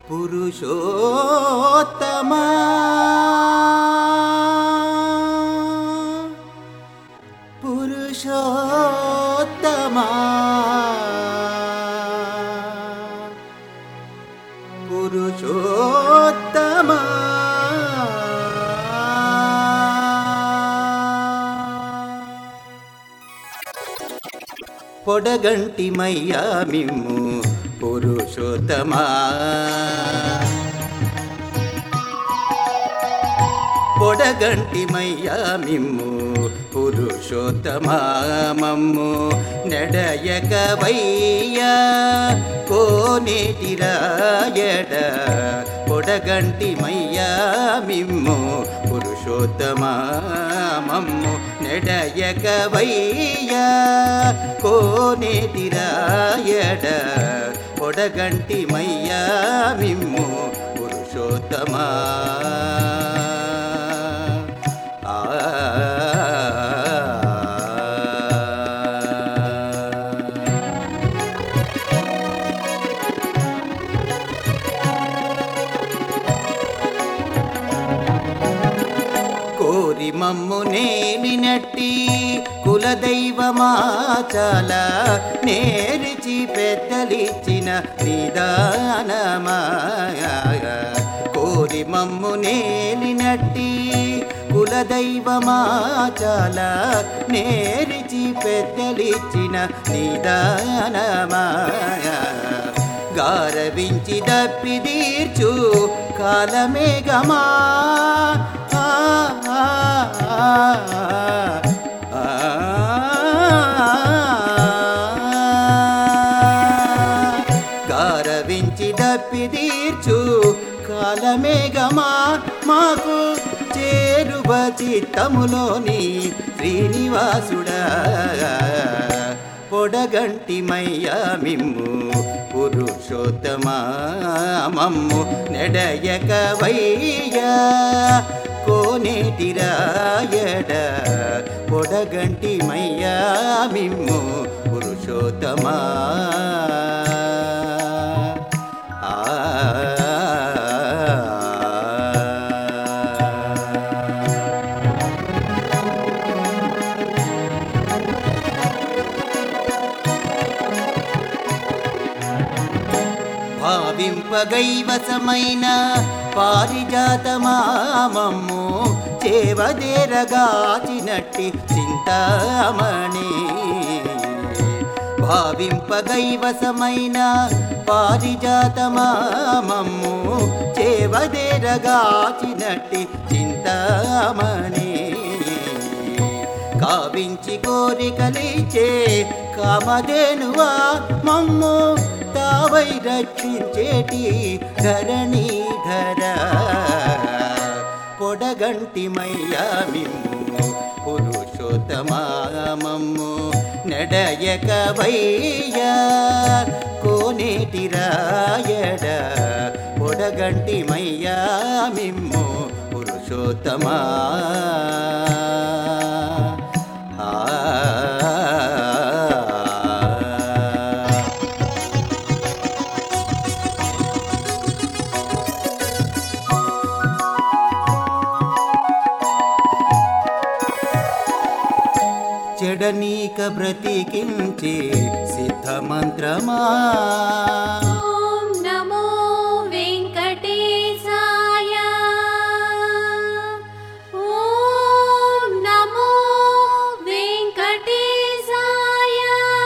పురుషోత్తమా పురుషోత్తమా పురుషోత్తమా పొడగంటి మయ్యా మిమ్ము పురుషోత్తమా పొడగంటి మయ్యా మిమ్ము పురుషోత్తమా మమ్ము నెడయక వయ్యా కోనేటి రాయడ పొడగంటి మయ్యా మిమ్ము పురుషోత్తమా మమ్ము నెడయక వయ్యా కోనేటి రాయడ పొడగంటి మయ్యా మిమ్ము పురుషోత్తమా ఆ కోరి మమ్ము నేలినట్టి కులదైవమాచాల నేరిచి పెద్దలిచ్చిన నిదానమాయ కోరి మమ్ము నేలినట్టి కులదైవమాచాల నేరిచి పెద్దలిచ్చిన నిదానమాయ గారవించి దప్పి తీర్చు కాలమేఘమా ఆ, ఆ, ఆ, ఆ, గారవించి దప్పి తీర్చు కాలమేఘమా మాకు చేరువ చిత్తములోని శ్రీనివాసుడా పొడగంటి మయ్యా మిమ్ము పురుషోత్తమా మమ్ము నెడయక వయ్యా కోనేటి రాయడ పొడగంటి మయ్యా మిమ్ము పురుషోత్తమా ఆ భావింపగైవసమైన పారిజాతమామమ్ము చేవదేరగాచినట్టి చింతామణి భావింపగైవసమైన పారిజాతమామమ్ము చేవదేరగాచినట్టి చింతామణి కావించి కోరికలిచే కామధేనువా మమ్ము తావై రక్షించేటి ధరణీధర పొడగంటి మయ్యా మిమ్ము పురుషోత్తమా మమ్ము నడయక వయ్యా కోనేటి రాయడ పొడగంటి మయ్యా మిమ్ము పురుషోత్తమా ఆ చెడనీక బ్రతికించే సిద్ధమంత్రమా ॐ नमो वेङ्कटेशाय ॐ नमो वेङ्कटेशाय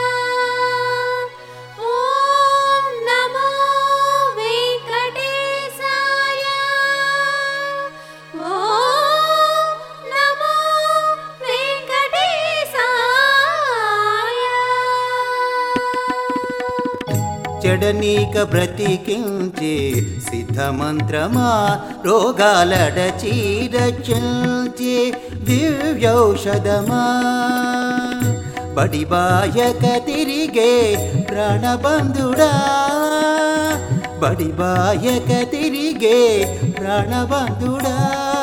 ॐ नमो वेङ्कटेशाय ॐ नमो वेङ्कटेशाय చెడనీక బ్రతికించే సిద్ధమంత్రమా రోగాలడచి రక్షించే దివ్యౌషధమా బడిబాయక తిరిగే ప్రాణబంధుడా బడిబాయక తిరిగే ప్రాణబంధుడా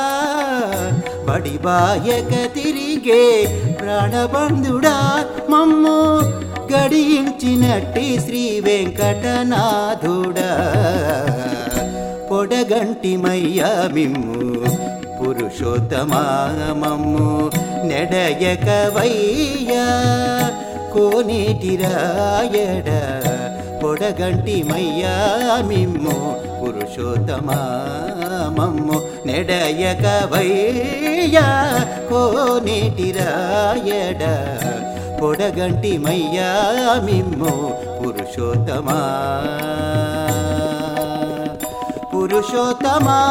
బడిబాయక తిరిగే ప్రాణబంధుడా మమ్ము గడియించినట్టి శ్రీ వెంకటనాథుడా పొడగంటిమయ్యా మిమ్ము పురుషోత్తమామమ్ము నెడయకవయ్యా కోనేటిరాయడ పొడగంటిమయ్యా మిమ్ము పురుషోత్తమామమ్ము నెడయకవయ్యా కోనేటిరాయడ పొడగంటిమయ్యా మిమ్ము పురుషోత్తమా పురుషోత్తమా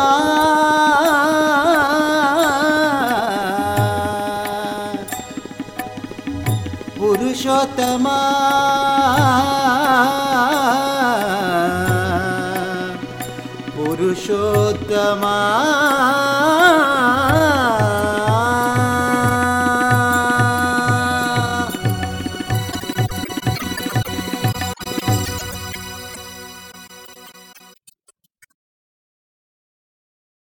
పురుషోత్తమా పురుషోత్తమా